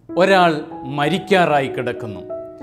ഒരാൾ മരിക്കാറായി കിടക്കുന്നു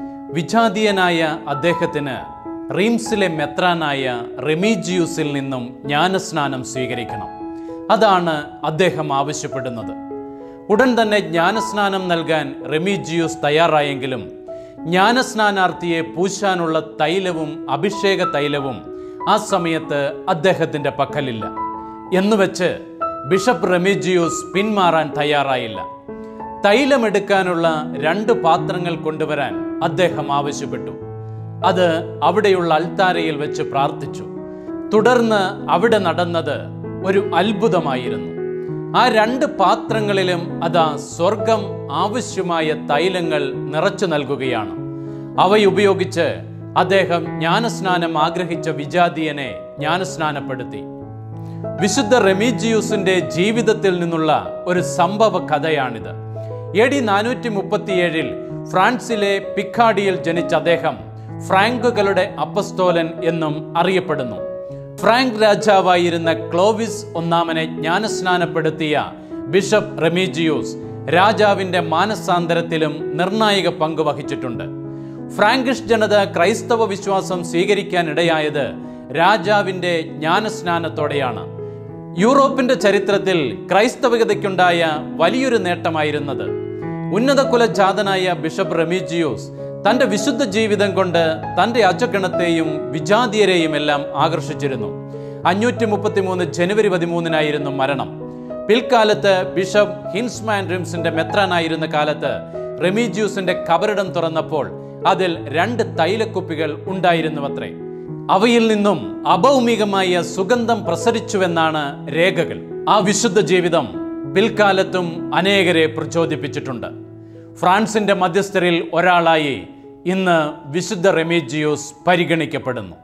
വിജാതീയനായ അദ്ദേഹത്തിന് റീംസിലെ മെത്രാനായ റെമീജിയൂസിൽ നിന്നും ജ്ഞാനസ്നാനം സ്വീകരിക്കണം അതാണ് അദ്ദേഹം ആവശ്യപ്പെടുന്നത് ഉടൻ തന്നെ ജ്ഞാനസ്നാനം നൽകാൻ റെമീജിയൂസ് തയ്യാറായെങ്കിലും ജ്ഞാനസ്നാനാർത്ഥിയെ പൂശാനുള്ള തൈലവും അഭിഷേക തൈലവും ആ സമയത്ത് അദ്ദേഹത്തിൻ്റെ പക്കലില്ല എന്നുവെച്ച് ബിഷപ്പ് റെമീജിയൂസ് പിന്മാറാൻ തയ്യാറായില്ല തൈലമെടുക്കാനുള്ള രണ്ട് പാത്രങ്ങൾ കൊണ്ടുവരാൻ അദ്ദേഹം ആവശ്യപ്പെട്ടു അത് അവിടെയുള്ള അൾത്താരയിൽ വെച്ച് പ്രാർത്ഥിച്ചു തുടർന്ന് അവിടെ നടന്നത് ഒരു അത്ഭുതമായിരുന്നു ആ രണ്ട് പാത്രങ്ങളിലും അതാ സ്വർഗം ആവശ്യമായ തൈലങ്ങൾ നിറച്ചു നൽകുകയാണ് അവയുപയോഗിച്ച് അദ്ദേഹം ജ്ഞാനസ്നാനം ആഗ്രഹിച്ച വിജാതീയനെ ജ്ഞാനസ്നാനപ്പെടുത്തി വിശുദ്ധ റെമീജിയൂസിന്റെ ജീവിതത്തിൽ നിന്നുള്ള ഒരു സംഭവ കഥയാണിത് എ ഡി നാനൂറ്റി മുപ്പത്തിയേഴിൽ ഫ്രാൻസിലെ പിക്കാഡിയിൽ ജനിച്ച അദ്ദേഹം ഫ്രാങ്കുകളുടെ അപ്പസ്തോലൻ എന്നും അറിയപ്പെടുന്നു ഫ്രാങ്ക് രാജാവായിരുന്ന ക്ലോവിസ് ഒന്നാമനെ ജ്ഞാനസ്നാനപ്പെടുത്തിയ ബിഷപ്പ് റെമീജിയൂസ് രാജാവിന്റെ മാനസാന്തരത്തിലും നിർണായക പങ്ക് വഹിച്ചിട്ടുണ്ട് ഫ്രാങ്കിഷ് ജനത ക്രൈസ്തവ വിശ്വാസം സ്വീകരിക്കാനിടയായത് രാജാവിന്റെ ജ്ഞാനസ്നാനത്തോടെയാണ് യൂറോപ്പിന്റെ ചരിത്രത്തിൽ ക്രൈസ്തവികതയ്ക്കുണ്ടായ വലിയൊരു നേട്ടമായിരുന്നത് ഉന്നത കുലജാതനായ ബിഷപ്പ് റെമീജിയോസ് തന്റെ വിശുദ്ധ ജീവിതം കൊണ്ട് തന്റെ അജഗണത്തെയും വിജാതീയരെയും എല്ലാം ആകർഷിച്ചിരുന്നു അഞ്ഞൂറ്റി മുപ്പത്തിമൂന്ന് ജനുവരി പതിമൂന്നിനായിരുന്നു മരണം പിൽക്കാലത്ത് ബിഷപ്പ് ഹിൻസ്മാൻ റിംസിന്റെ മെത്രാനായിരുന്ന കാലത്ത് റെമീജിയൂസിന്റെ കബറിടം തുറന്നപ്പോൾ അതിൽ രണ്ട് തൈലക്കുപ്പികൾ ഉണ്ടായിരുന്നുവത്രേ അവയിൽ നിന്നും അഭൗമികമായ സുഗന്ധം പ്രസരിച്ചുവെന്നാണ് രേഖകൾ ആ വിശുദ്ധ ജീവിതം പിൽക്കാലത്തും അനേകരെ പ്രചോദിപ്പിച്ചിട്ടുണ്ട് ഫ്രാൻസിന്റെ മധ്യസ്ഥരിൽ ഒരാളായി ഇന്ന് വിശുദ്ധ റെമീജിയോസ് പരിഗണിക്കപ്പെടുന്നു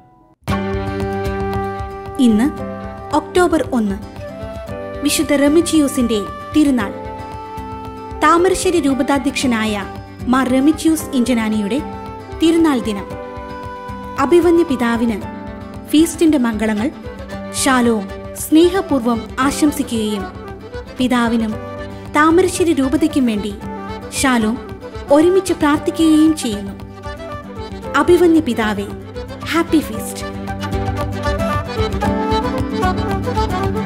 ഇന്ന് ഒക്ടോബർ ഒന്ന് വിശുദ്ധ റെമിജിയൂസിന്റെ തിരുനാൾ താമരശ്ശേരി രൂപതാധ്യക്ഷനായ മാർ റെമിജിയൂസ് ഇഞ്ചനാനിയുടെ തിരുനാൾ ദിനം അഭിവന്യ പിതാവിന് ഫീസ്റ്റിന്റെ മംഗളങ്ങൾ ശാലവും സ്നേഹപൂർവ്വം ആശംസിക്കുകയും പിതാവിനും താമരശ്ശേരി രൂപതയ്ക്കും വേണ്ടി ശാലോം ഒരുമിച്ച് പ്രാർത്ഥിക്കുകയും ചെയ്യുന്നു അഭിവന്യ പിതാവേ ഹാപ്പി ഫീസ്റ്റ്